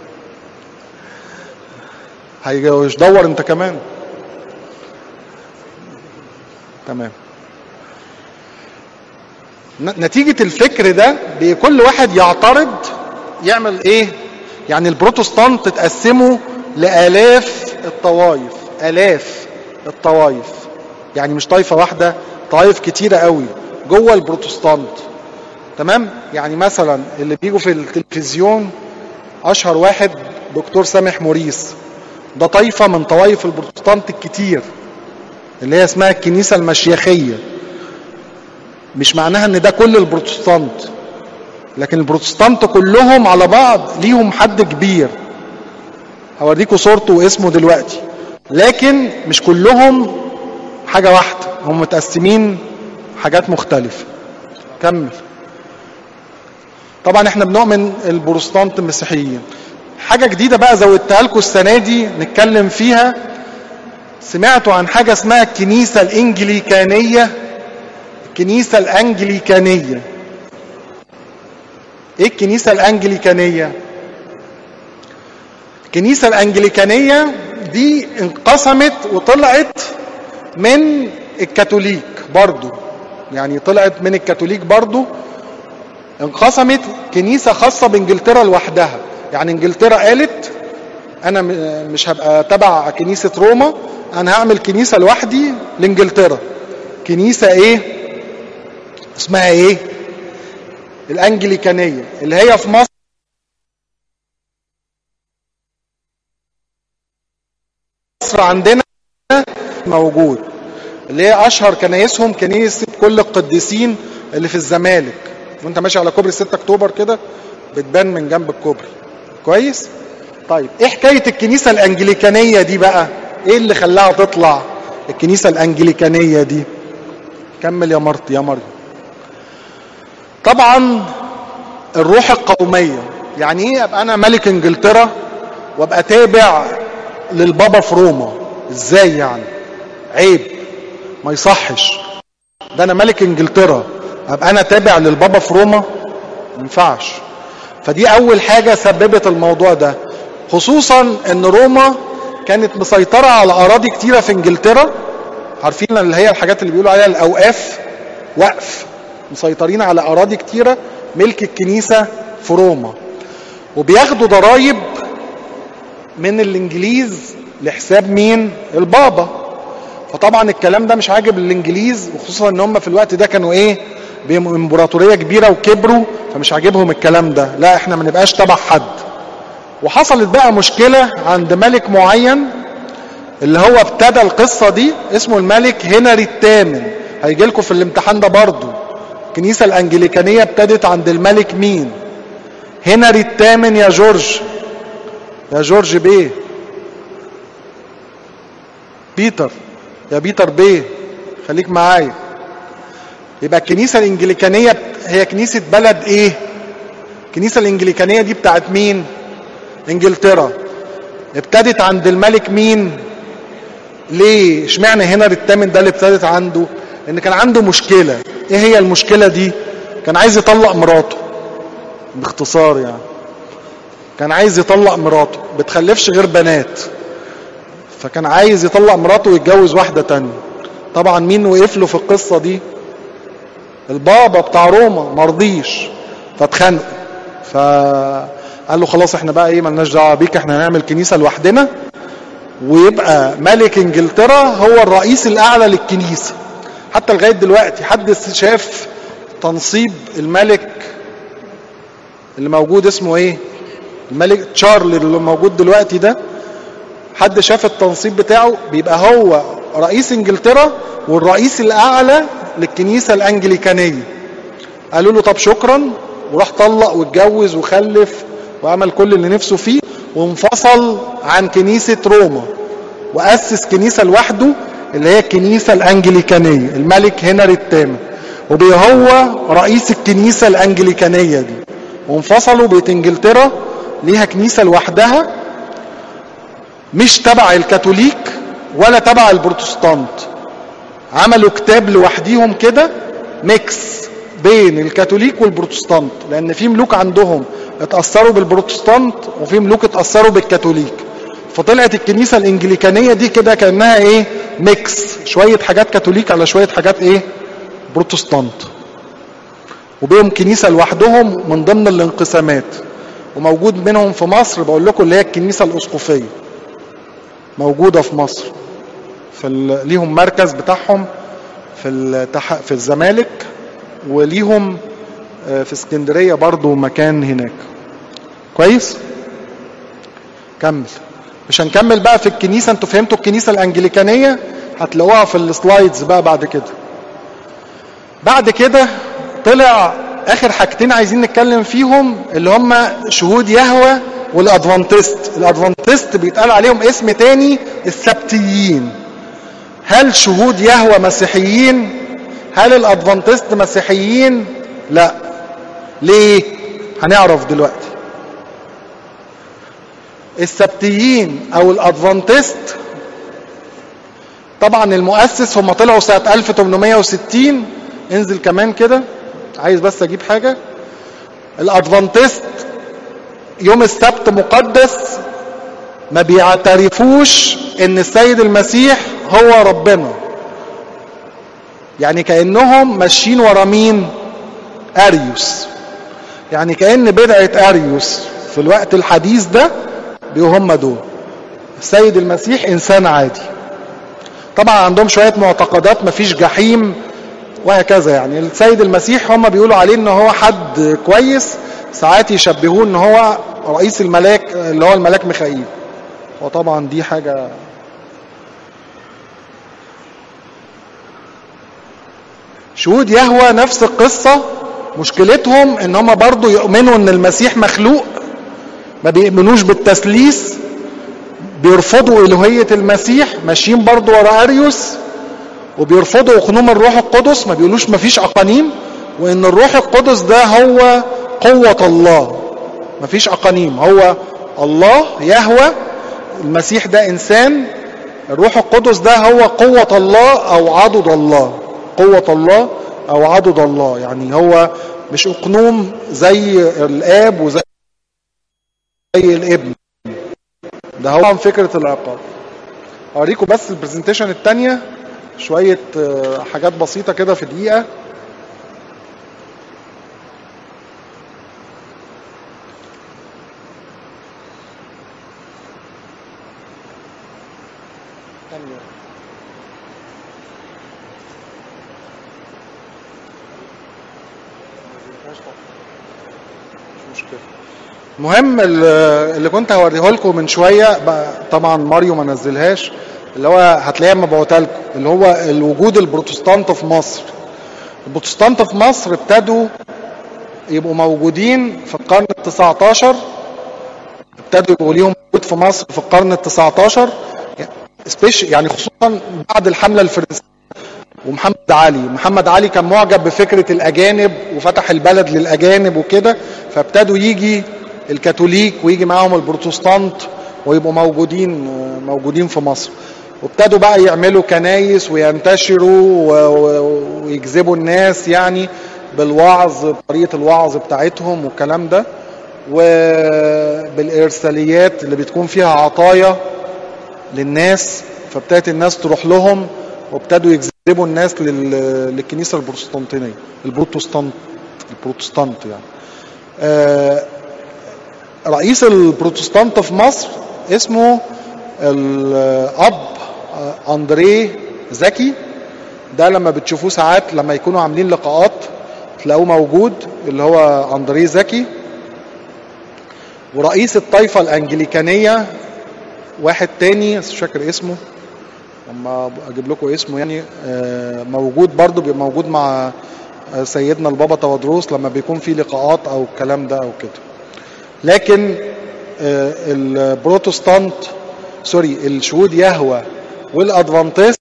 هيجي دور انت كمان تمام ن- نتيجة الفكر ده كل واحد يعترض يعمل ايه يعني البروتستانت تقسموا لآلاف الطوائف آلاف الطوائف يعني مش طائفة واحدة طوائف كتيرة قوي جوه البروتستانت تمام يعني مثلا اللي بيجوا في التلفزيون اشهر واحد دكتور سامح موريس ده طائفة من طوائف البروتستانت الكتير اللي هي اسمها الكنيسة المشيخية مش معناها ان ده كل البروتستانت لكن البروتستانت كلهم على بعض ليهم حد كبير هوريكم صورته واسمه دلوقتي لكن مش كلهم حاجة واحدة هم متقسمين حاجات مختلفة كمل طبعا احنا بنؤمن البروتستانت مسيحيين حاجة جديدة بقى زودتها لكم السنة دي نتكلم فيها سمعتوا عن حاجة اسمها الكنيسة الإنجليكانية الكنيسة الأنجليكانية إيه الكنيسة الأنجليكانية؟ الكنيسة الأنجليكانية دي انقسمت وطلعت من الكاثوليك برضو يعني طلعت من الكاثوليك برضو انقسمت كنيسة خاصة بانجلترا لوحدها يعني انجلترا قالت انا م- مش هبقى تبع كنيسة روما انا هعمل كنيسة لوحدي لانجلترا كنيسة ايه اسمها ايه الانجليكانية اللي هي في مصر مصر عندنا موجود اللي هي اشهر كنايسهم كنيسة كل القديسين اللي في الزمالك وانت ماشي على كوبري 6 اكتوبر كده بتبان من جنب الكوبري كويس طيب ايه حكاية الكنيسة الانجليكانية دي بقى ايه اللي خلاها تطلع الكنيسة الانجليكانية دي كمل يا مرت يا مريم طبعا الروح القومية يعني ايه ابقى انا ملك انجلترا وابقى تابع للبابا في روما ازاي يعني عيب ما يصحش ده انا ملك انجلترا ابقى انا تابع للبابا في روما ما ينفعش فدي اول حاجة سببت الموضوع ده خصوصا ان روما كانت مسيطرة على اراضي كتيرة في انجلترا عارفين اللي هي الحاجات اللي بيقولوا عليها الاوقاف وقف مسيطرين على اراضي كتيرة ملك الكنيسة في روما وبياخدوا ضرائب من الانجليز لحساب مين البابا فطبعا الكلام ده مش عاجب الانجليز وخصوصا ان هم في الوقت ده كانوا ايه بامبراطوريه كبيره وكبروا فمش عاجبهم الكلام ده لا احنا ما نبقاش تبع حد وحصلت بقى مشكله عند ملك معين اللي هو ابتدى القصه دي اسمه الملك هنري الثامن هيجي لكم في الامتحان ده برضو الكنيسه الانجليكانيه ابتدت عند الملك مين هنري الثامن يا جورج يا جورج بيه بيتر يا بيتر بيه خليك معايا يبقى الكنيسة الإنجليكانية هي كنيسة بلد إيه؟ الكنيسة الإنجليكانية دي بتاعت مين؟ إنجلترا ابتدت عند الملك مين؟ ليه؟ اشمعنى هنري الثامن ده اللي ابتدت عنده؟ لأن كان عنده مشكلة، إيه هي المشكلة دي؟ كان عايز يطلق مراته باختصار يعني كان عايز يطلق مراته بتخلفش غير بنات فكان عايز يطلق مراته ويتجوز واحدة تانية طبعا مين وقف له في القصة دي البابا بتاع روما مرضيش فاتخانقوا فقال له خلاص احنا بقى ايه ملناش دعوه بيك احنا هنعمل كنيسه لوحدنا ويبقى ملك انجلترا هو الرئيس الاعلى للكنيسه حتى لغايه دلوقتي حد شاف تنصيب الملك اللي موجود اسمه ايه الملك تشارل اللي موجود دلوقتي ده حد شاف التنصيب بتاعه بيبقى هو رئيس انجلترا والرئيس الاعلى للكنيسة الانجليكانية قالوا له طب شكرا وراح طلق واتجوز وخلف وعمل كل اللي نفسه فيه وانفصل عن كنيسة روما وأسس كنيسة لوحده اللي هي الكنيسة الانجليكانية الملك هنري الثامن وبقى هو رئيس الكنيسة الانجليكانية دي وانفصلوا بقت انجلترا ليها كنيسة لوحدها مش تبع الكاثوليك ولا تبع البروتستانت عملوا كتاب لوحديهم كده ميكس بين الكاثوليك والبروتستانت لان في ملوك عندهم اتاثروا بالبروتستانت وفي ملوك اتاثروا بالكاثوليك فطلعت الكنيسه الانجليكانيه دي كده كانها ايه ميكس شويه حاجات كاثوليك على شويه حاجات ايه بروتستانت وبيهم كنيسه لوحدهم من ضمن الانقسامات وموجود منهم في مصر بقول لكم اللي هي الكنيسه الاسقفيه موجوده في مصر في ال... ليهم مركز بتاعهم في التح... في الزمالك وليهم في اسكندريه برضو مكان هناك كويس كمل مش هنكمل بقى في الكنيسه انتوا فهمتوا الكنيسه الانجليكانيه هتلاقوها في السلايدز بقى بعد كده بعد كده طلع اخر حاجتين عايزين نتكلم فيهم اللي هم شهود يهوى والادفانتست الادفانتست بيتقال عليهم اسم تاني السبتيين هل شهود يهوى مسيحيين هل الادفانتست مسيحيين لا ليه هنعرف دلوقتي السبتيين او الادفانتست طبعا المؤسس هم طلعوا سنة 1860 انزل كمان كده عايز بس اجيب حاجة الادفانتست يوم السبت مقدس ما بيعترفوش ان السيد المسيح هو ربنا يعني كأنهم ماشيين ورا مين اريوس يعني كأن بدعة اريوس في الوقت الحديث ده بيقوا هم دول السيد المسيح انسان عادي طبعا عندهم شوية معتقدات مفيش جحيم وهكذا يعني السيد المسيح هم بيقولوا عليه ان هو حد كويس ساعات يشبهوه ان هو رئيس الملاك اللي هو الملاك ميخائيل وطبعا دي حاجة شهود يهوى نفس القصة مشكلتهم ان هم برضو يؤمنوا ان المسيح مخلوق ما بيؤمنوش بالتثليث بيرفضوا الوهية المسيح ماشيين برضو ورا اريوس وبيرفضوا اقنوم الروح القدس ما بيقولوش ما فيش اقانيم وان الروح القدس ده هو قوة الله ما فيش اقانيم هو الله يهوى المسيح ده انسان الروح القدس ده هو قوة الله او عضد الله قوة الله او عضد الله يعني هو مش اقنوم زي الاب وزي زي الابن ده هو عن فكرة العقاب اوريكم بس البرزنتيشن التانية شوية حاجات بسيطة كده في دقيقة المهم اللي كنت هوريه لكم من شويه طبعا ماريو ما نزلهاش اللي هو هتلاقيها مبعوتها لكم اللي هو الوجود البروتستانت في مصر البروتستانت في مصر ابتدوا يبقوا موجودين في القرن ال 19 ابتدوا يبقوا ليهم وجود في مصر في القرن ال 19 يعني خصوصا بعد الحمله الفرنسيه ومحمد علي محمد علي كان معجب بفكره الاجانب وفتح البلد للاجانب وكده فابتدوا يجي الكاثوليك ويجي معاهم البروتستانت ويبقوا موجودين موجودين في مصر وابتدوا بقى يعملوا كنايس وينتشروا ويجذبوا الناس يعني بالوعظ بطريقه الوعظ بتاعتهم والكلام ده وبالارساليات اللي بتكون فيها عطايا للناس فابتدت الناس تروح لهم وابتدوا يجذبوا الناس للكنيسه البروتستانتينيه البروتستانت البروتستانت يعني آه رئيس البروتستانت في مصر اسمه الاب اندريه زكي ده لما بتشوفوه ساعات لما يكونوا عاملين لقاءات تلاقوه موجود اللي هو اندريه زكي ورئيس الطائفه الانجليكانيه واحد تاني مش فاكر اسمه اما اجيب لكم اسمه يعني موجود برضو بيبقى موجود مع سيدنا البابا تودروس لما بيكون في لقاءات او الكلام ده او كده لكن البروتستانت سوري الشهود يهوى والادفانتست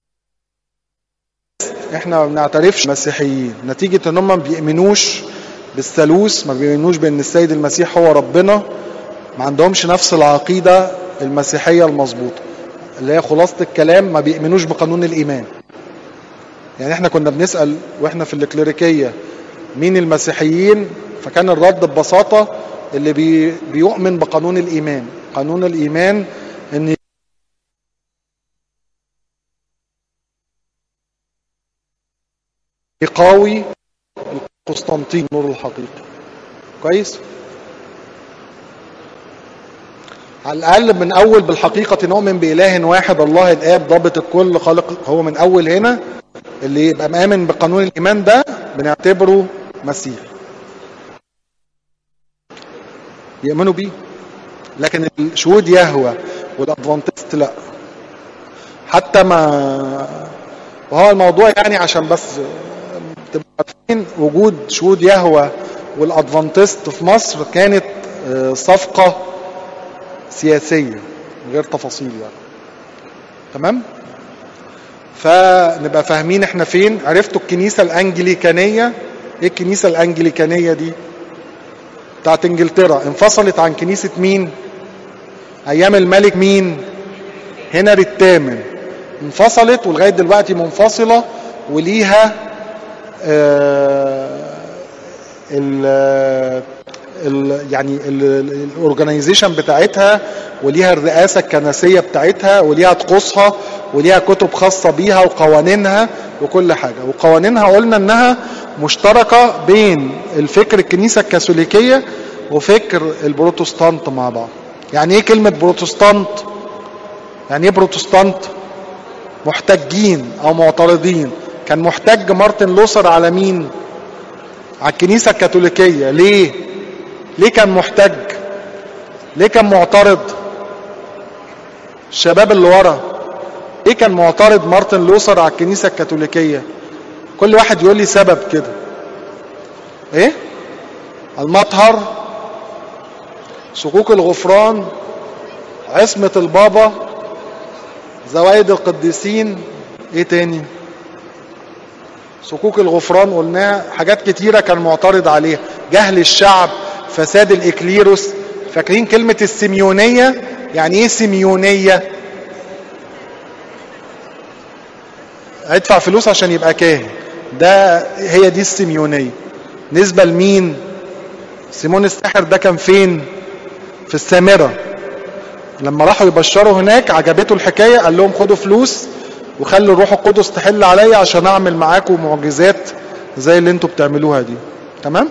احنا ما بنعترفش مسيحيين نتيجة ان هم ما بيؤمنوش بالثالوث ما بيؤمنوش بان السيد المسيح هو ربنا ما عندهمش نفس العقيدة المسيحية المظبوطة اللي هي خلاصة الكلام ما بيؤمنوش بقانون الإيمان يعني احنا كنا بنسأل واحنا في الكليريكية مين المسيحيين فكان الرد ببساطة اللي بي بيؤمن بقانون الإيمان قانون الإيمان ان يقاوي القسطنطين نور الحقيقي كويس على الأقل من أول بالحقيقة نؤمن بإله واحد الله الآب ضابط الكل خالق هو من أول هنا اللي يبقى مآمن بقانون الإيمان ده بنعتبره مسيح يؤمنوا بيه لكن الشهود يهوى والأدفانتست لا حتى ما وهو الموضوع يعني عشان بس تبقوا عارفين وجود شهود يهوى والأدفانتست في مصر كانت صفقة سياسية غير تفاصيل يعني تمام فنبقى فاهمين احنا فين عرفتوا الكنيسة الانجليكانية ايه الكنيسة الانجليكانية دي بتاعت انجلترا انفصلت عن كنيسة مين ايام الملك مين هنري الثامن انفصلت ولغاية دلوقتي منفصلة وليها آه ال ال يعني الاورجنايزيشن بتاعتها وليها الرئاسه الكنسيه بتاعتها وليها طقوسها وليها كتب خاصه بيها وقوانينها وكل حاجه وقوانينها قلنا انها مشتركه بين الفكر الكنيسه الكاثوليكيه وفكر البروتستانت مع بعض يعني ايه كلمه بروتستانت يعني ايه بروتستانت محتجين او معترضين كان محتج مارتن لوثر على مين على الكنيسه الكاثوليكيه ليه ليه كان محتج ليه كان معترض الشباب اللي ورا ليه كان معترض مارتن لوثر على الكنيسه الكاثوليكيه كل واحد يقول لي سبب كده ايه المطهر صكوك الغفران عصمة البابا زوايد القديسين ايه تاني صكوك الغفران قلناها حاجات كتيرة كان معترض عليها جهل الشعب فساد الإكليروس فاكرين كلمة السيميونية يعني ايه سيميونية ادفع فلوس عشان يبقى كاهن ده هي دي السيميونية نسبة لمين سيمون الساحر ده كان فين في السامرة لما راحوا يبشروا هناك عجبته الحكاية قال لهم خدوا فلوس وخلوا الروح القدس تحل عليا عشان اعمل معاكم معجزات زي اللي انتوا بتعملوها دي تمام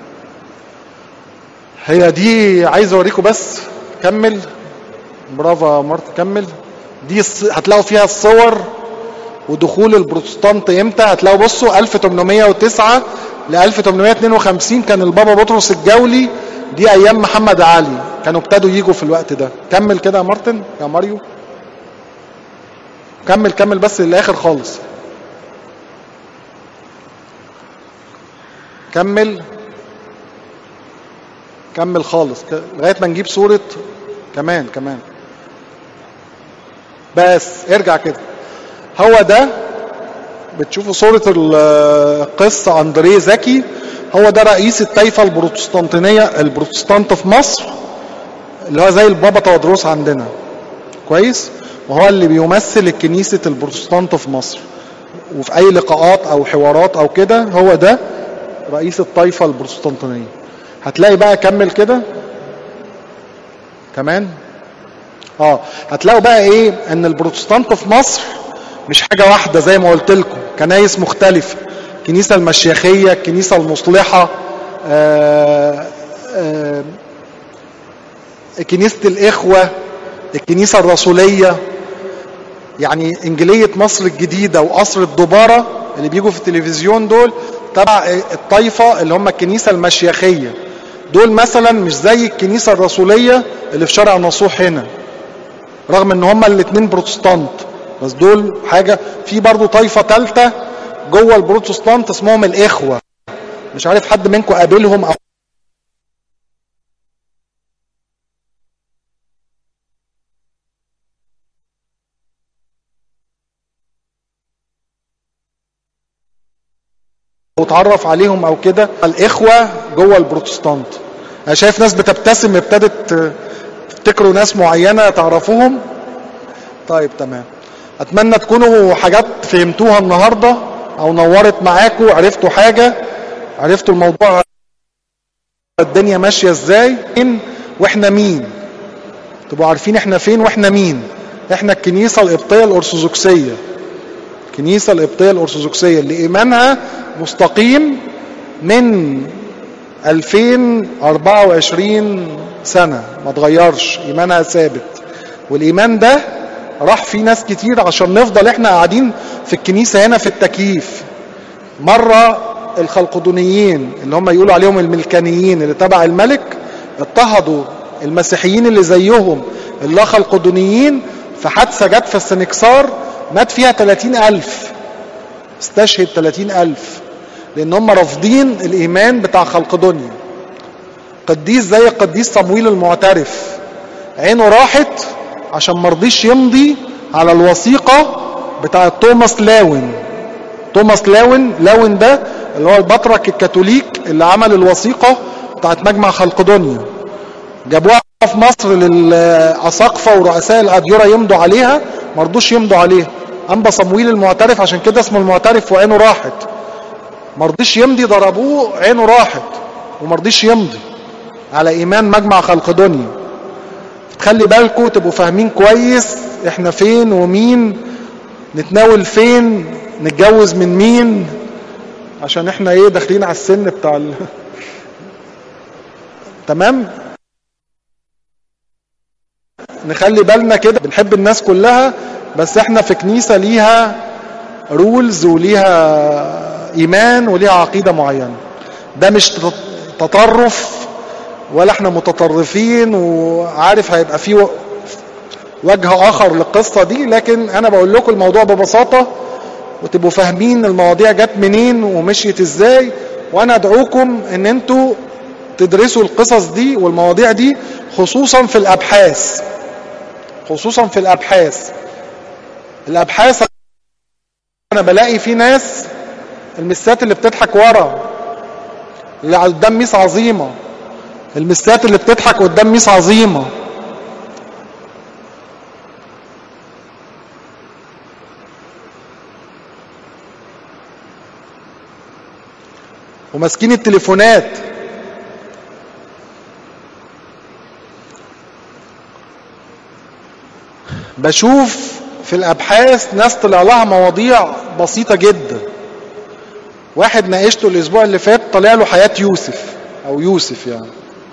هي دي عايز اوريكم بس كمل برافو مارت كمل دي هتلاقوا فيها الصور ودخول البروتستانت امتى هتلاقوا بصوا 1809 ل 1852 كان البابا بطرس الجولي دي ايام محمد علي كانوا ابتدوا يجوا في الوقت ده كمل كده يا مارتن يا ماريو كمل كمل بس للاخر خالص كمل كمل خالص لغايه ما نجيب صوره كمان كمان بس ارجع كده هو ده بتشوفوا صورة القس أندريه زكي هو ده رئيس الطائفة البروتستانتينية البروتستانت في مصر اللي هو زي البابا تودروس عندنا كويس وهو اللي بيمثل الكنيسة البروتستانت في مصر وفي أي لقاءات أو حوارات أو كده هو ده رئيس الطائفة البروتستانتينية هتلاقي بقى كمل كده كمان اه هتلاقوا بقى ايه ان البروتستانت في مصر مش حاجة واحدة زي ما قلت لكم كنايس مختلفة الكنيسة المشيخية الكنيسة المصلحة آآ آآ كنيسة الإخوة الكنيسة الرسولية يعني إنجيلية مصر الجديدة وقصر الدبارة اللي بيجوا في التلفزيون دول تبع الطائفة اللي هم الكنيسة المشيخية دول مثلا مش زي الكنيسة الرسولية اللي في شارع نصوح هنا رغم ان هما الاثنين بروتستانت بس دول حاجة في برضو طائفة ثالثة جوه البروتستانت اسمهم الإخوة مش عارف حد منكم قابلهم أو وتعرف عليهم او كده الاخوه جوه البروتستانت انا شايف ناس بتبتسم ابتدت تفتكروا ناس معينة تعرفوهم طيب تمام اتمنى تكونوا حاجات فهمتوها النهاردة او نورت معاكم عرفتوا حاجة عرفتوا الموضوع الدنيا ماشية ازاي واحنا مين تبقوا عارفين احنا فين واحنا مين احنا الكنيسة القبطية الارثوذكسية الكنيسة القبطية الارثوذكسية اللي ايمانها مستقيم من 2024 سنة ما تغيرش ايمانها ثابت والايمان ده راح فيه ناس كتير عشان نفضل احنا قاعدين في الكنيسة هنا في التكييف مرة الخلقدونيين اللي هم يقولوا عليهم الملكانيين اللي تبع الملك اضطهدوا المسيحيين اللي زيهم اللي خلقدونيين في حادثة جت في السنكسار مات فيها 30 ألف استشهد 30 ألف لأن هم رافضين الإيمان بتاع خلقدونيا قديس زي القديس صمويل المعترف عينه راحت عشان مرضيش يمضي على الوثيقة بتاعة توماس لاون توماس لاون لاون ده اللي هو البطرك الكاثوليك اللي عمل الوثيقة بتاعة مجمع خلقدونيا جابوها في مصر للأساقفة ورؤساء الأديرة يمضوا عليها مرضوش يمضوا عليها أنبا صمويل المعترف عشان كده اسمه المعترف وعينه راحت مرضيش يمضي ضربوه عينه راحت ومرضيش يمضي على إيمان مجمع خلقدونيا تخلي بالكم تبقوا فاهمين كويس احنا فين ومين نتناول فين نتجوز من مين عشان احنا ايه داخلين على السن بتاع ال... تمام نخلي بالنا كده بنحب الناس كلها بس احنا في كنيسة ليها رولز وليها ايمان وليها عقيدة معينة ده مش تطرف ولا احنا متطرفين وعارف هيبقى فيه وجه اخر للقصة دي لكن انا بقول لكم الموضوع ببساطة وتبقوا فاهمين المواضيع جت منين ومشيت ازاي وانا ادعوكم ان انتوا تدرسوا القصص دي والمواضيع دي خصوصا في الابحاث خصوصا في الابحاث الابحاث انا بلاقي في ناس المسات اللي بتضحك ورا اللي قدام ميس عظيمه المسات اللي بتضحك قدام ميس عظيمه وماسكين التليفونات بشوف في الابحاث ناس طلع لها مواضيع بسيطة جدا واحد ناقشته الاسبوع اللي فات طلع له حياة يوسف او يوسف يعني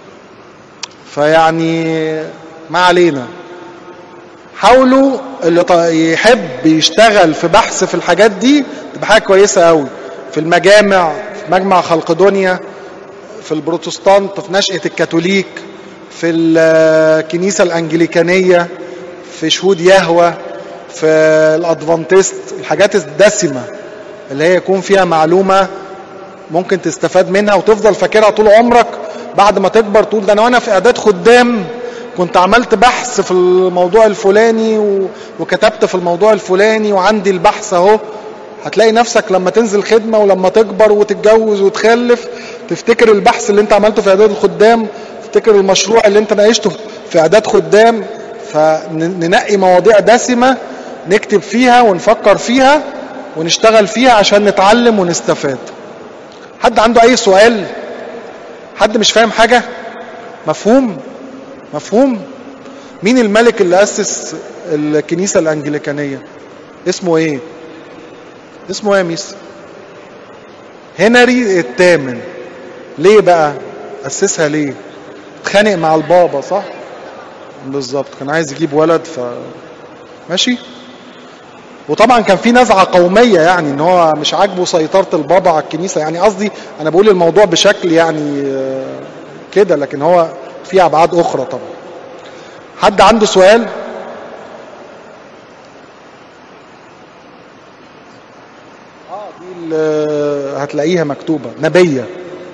فيعني ما علينا حاولوا اللي يحب يشتغل في بحث في الحاجات دي تبقى حاجة كويسة قوي في المجامع في مجمع خلقدونيا في البروتستانت في نشأة الكاثوليك في الكنيسة الأنجليكانية في شهود يهوى في الأدفانتست الحاجات الدسمة اللي هي يكون فيها معلومة ممكن تستفاد منها وتفضل فاكرها طول عمرك بعد ما تكبر تقول ده أنا وأنا في إعداد خدام كنت عملت بحث في الموضوع الفلاني و... وكتبت في الموضوع الفلاني وعندي البحث اهو هتلاقي نفسك لما تنزل خدمة ولما تكبر وتتجوز وتخلف تفتكر البحث اللي انت عملته في اعداد الخدام تفتكر المشروع اللي انت ناقشته في اعداد خدام فننقي مواضيع دسمة نكتب فيها ونفكر فيها ونشتغل فيها عشان نتعلم ونستفاد حد عنده اي سؤال حد مش فاهم حاجة مفهوم مفهوم مين الملك اللي أسس الكنيسة الأنجليكانية اسمه ايه اسمه ايه يا ميس هنري الثامن ليه بقى أسسها ليه اتخانق مع البابا صح بالظبط كان عايز يجيب ولد ف ماشي وطبعا كان في نزعة قومية يعني ان هو مش عاجبه سيطرة البابا على الكنيسة يعني قصدي انا بقول الموضوع بشكل يعني كده لكن هو في ابعاد اخرى طبعا حد عنده سؤال اه دي هتلاقيها مكتوبة نبية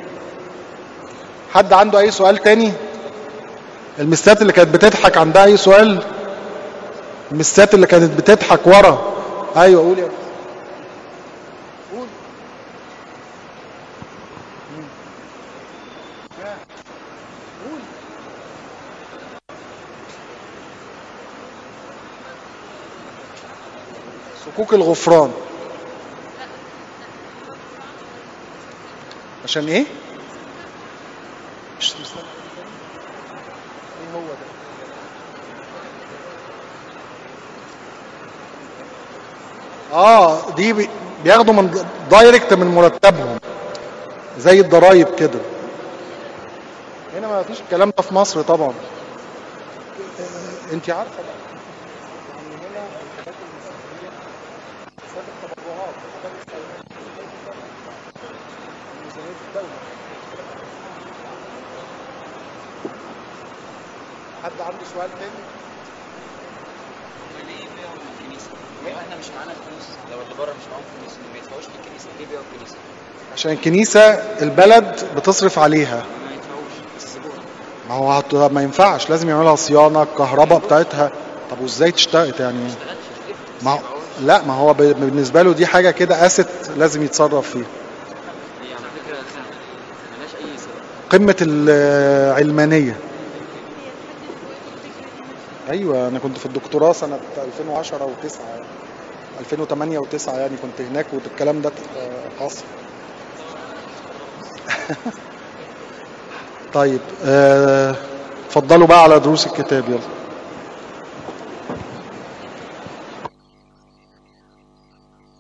حد عنده اي سؤال تاني المسات اللي كانت بتضحك عندها اي سؤال المسات اللي كانت بتضحك ورا ايوه قول يا قول قول حقوق الغفران عشان ايه مش مستني. ايه هو ده اه دي بي- بياخدوا من دايركت من مرتبهم زي الضرايب كده هنا ما فيش الكلام ده في مصر طبعا انت عارفه بقى يعني هنا الحاجات المسؤوليه حساب التبرعات حساب الخيرات ميزانيه الدوله حد عنده سؤال تاني؟ ليه بيعوا من الكنيسه؟ لو احنا مش معانا فلوس لو اللي بره مش معاهم فلوس ما بيدفعوش للكنيسه ليه بيعوا الكنيسه؟ عشان الكنيسه البلد بتصرف عليها ما يدفعوش بس سيبوها ما هو هت- ما ينفعش لازم يعملها صيانه الكهرباء بتاعتها طب وازاي تشتغل يعني ما اشتغلش في الإفت، ما ما هو يدفعوش. لا ما هو ب- بالنسبه له دي حاجه كده اسيت لازم يتصرف فيها دي على فكره سهله ملهاش اي سبب قمه العلمانيه ايوه انا كنت في الدكتوراه سنه 2010 و9 2008 و9 يعني كنت هناك والكلام ده حصل طيب آه، اتفضلوا بقى على دروس الكتاب يلا